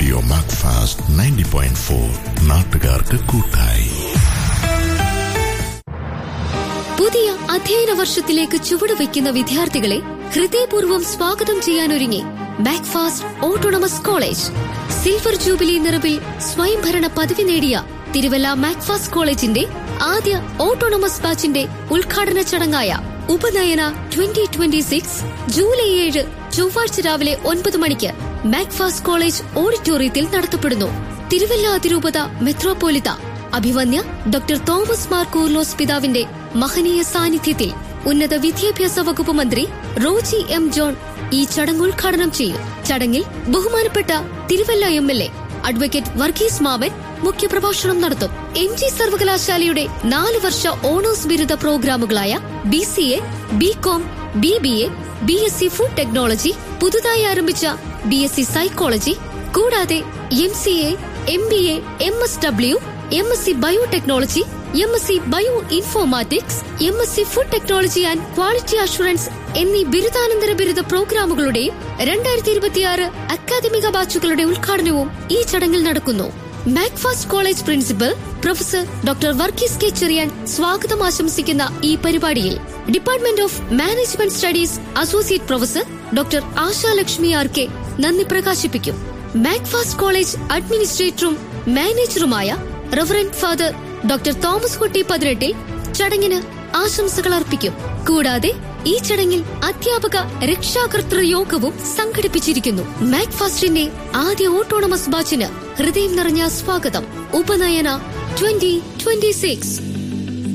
radio Macfast ninety point four നാട്ടുകാർക്ക് കൂട്ടായി പുതിയ അധ്യയന വർഷത്തിലേക്ക് ചുവടുവെക്കുന്ന വിദ്യാർത്ഥികളെ ഹൃദയപൂർവ്വം സ്വാഗതം ചെയ്യാനൊരുങ്ങി Macfast autonomous college silver jubilee നിറവിൽ സ്വയംഭരണ പദവി നേടിയ തിരുവല്ല മാക്ഫാസ്റ്റ് കോളേജിന്റെ ആദ്യ ഓട്ടോണമസ് ബാച്ചിന്റെ ഉദ്ഘാടന ചടങ്ങായ ഉപനയന ട്വന്റി ട്വന്റി സിക്സ് ജൂലൈ ഏഴ് ചൊവ്വാഴ്ച രാവിലെ ഒൻപത് മണിക്ക് മാക്ഫാസ്റ്റ് കോളേജ് ഓഡിറ്റോറിയത്തിൽ നടത്തപ്പെടുന്നു തിരുവല്ല അതിരൂപത മെത്രോപോലിത്ത അഭിവന്യ ഡോക്ടർ തോമസ് മാർ കൂർലോസ് പിതാവിന്റെ മഹനീയ സാന്നിധ്യത്തിൽ ഉന്നത വിദ്യാഭ്യാസ വകുപ്പ് മന്ത്രി റോജി എം ജോൺ ഈ ചടങ്ങ് ഉദ്ഘാടനം ചെയ്യും ചടങ്ങിൽ ബഹുമാനപ്പെട്ട Thiruvalla M L A advocate Varghese Mammen മുഖ്യപ്രഭാഷണം നടത്തും എം ജി സർവകലാശാലയുടെ നാല് വർഷ ഓണേഴ്സ് ബിരുദ പ്രോഗ്രാമുകളായ B C A B com B B A B S C food technology പുതുതായി ആരംഭിച്ച ബി എസ് സി സൈക്കോളജി കൂടാതെ M C A M B A M S W M S C biotechnology M S C bio informatics M S C food technology and quality assurance എന്നീ ബിരുദാനന്തര ബിരുദ പ്രോഗ്രാമുകളുടെയും രണ്ടായിരത്തി ഇരുപത്തിയാറ് അക്കാദമിക ബാച്ചുകളുടെ ഉദ്ഘാടനവും ഈ ചടങ്ങിൽ നടക്കുന്നു Macfast college principal professor doctor Varghese K Cherian സ്വാഗതം ആശംസിക്കുന്ന ഈ പരിപാടിയിൽ department of management studies associate professor doctor Ashalakshmi R K നന്ദി പ്രകാശിപ്പിക്കും മാക്ഫാസ്റ്റ് കോളേജ് അഡ്മിനിസ്ട്രേറ്ററും മാനേജറുമായ reverend father doctor Thomas Kutty പതിനെട്ടിൽ ചടങ്ങിന് ആശംസകൾ അർപ്പിക്കും കൂടാതെ ഈ ചടങ്ങിൽ അധ്യാപക രക്ഷാകർതൃ യോഗവും സംഘടിപ്പിച്ചിരിക്കുന്നു മാക്ഫാസ്റ്റിന്റെ ആദ്യ ഓട്ടോണമസ് ബാച്ചിന് ഹൃദയം നിറഞ്ഞ സ്വാഗതം ഉപനയന ട്വന്റി ട്വന്റി സിക്സ്